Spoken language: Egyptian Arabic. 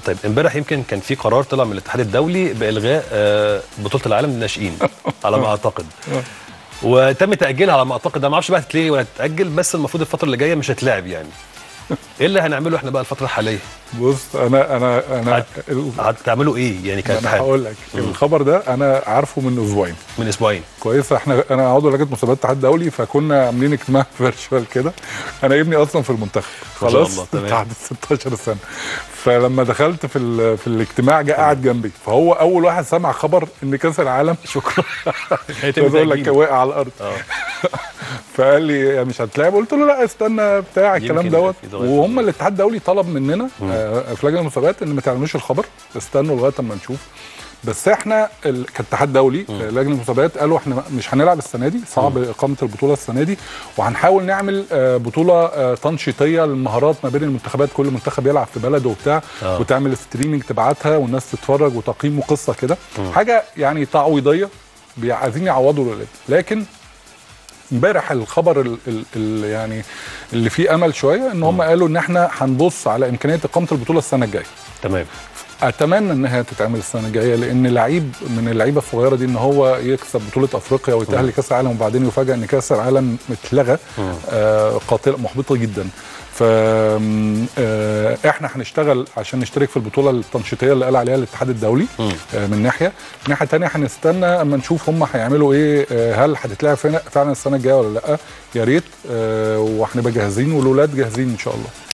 طيب امبارح يمكن كان في قرار طلع من الاتحاد الدولي بالغاء آه، بطوله العالم للناشئين على ما اعتقد وتم تاجيلها على ما اعتقد انا ما اعرفش بقى هتتلغي ولا تتاجل بس المفروض الفتره اللي جايه مش هتلعب يعني ايه اللي هنعمله احنا بقى الفتره الحاليه بص انا انا انا هتعملوا ايه يعني انا كاتحاد هقول لك الخبر ده انا عارفه من اسبوعين من اسبوعين كويس احنا انا عضو لجنه مسابقات الاتحاد الدولي فكنا عاملين اجتماع فيرتشوال كده انا ابني اصلا في المنتخب ما شاء خلاص الله، تمام. تحت 16 سنه فلما دخلت في ال- في الاجتماع جه قاعد جنبي فهو اول واحد سمع خبر ان كاس العالم شكرا عايز اقول لك واقع على الارض اه فقال لي مش هتلعب قلت له لا استنى بتاع الكلام يمكن دوت في ضغط. وهم الاتحاد الدولي طلب مننا آه، في لجنه المسابقات ان ما تعلنوش الخبر استنوا لغايه اما نشوف بس احنا ال- كاتحاد دولي آه، لجنه المسابقات قالوا احنا مش هنلعب السنه دي صعب اقامه البطوله السنه دي وهنحاول نعمل آه، بطوله آه، تنشيطيه للمهارات ما بين المنتخبات كل منتخب يلعب في بلده وبتاع آه. وتعمل ستريمنج تبعتها والناس تتفرج وتقييم وقصه كده حاجه يعني تعويضيه بي- عايزين يعوضوا الولاد لكن امبارح الخبر ال ال ال يعني اللي فيه امل شويه ان هم قالوا ان احنا هنبص على امكانيه اقامه البطوله السنه الجايه تمام اتمنى انها تتعمل السنه الجايه لان لعيب من اللعيبه الصغيره دي ان هو يكسب بطوله افريقيا ويتاهل لكاس العالم وبعدين يفاجئ ان كاس العالم اتلغى آه قاتله محبطه جدا ف آه، احنا هنشتغل عشان نشترك في البطوله التنشيطيه اللي قال عليها الاتحاد الدولي آه من ناحيه من ناحيه ثانيه هنستنى اما نشوف هم هيعملوا ايه آه، هل هتتلعب فعلا فعلا السنه الجايه ولا لا يا ريت آه، وهنبقى جاهزين والولاد جاهزين ان شاء الله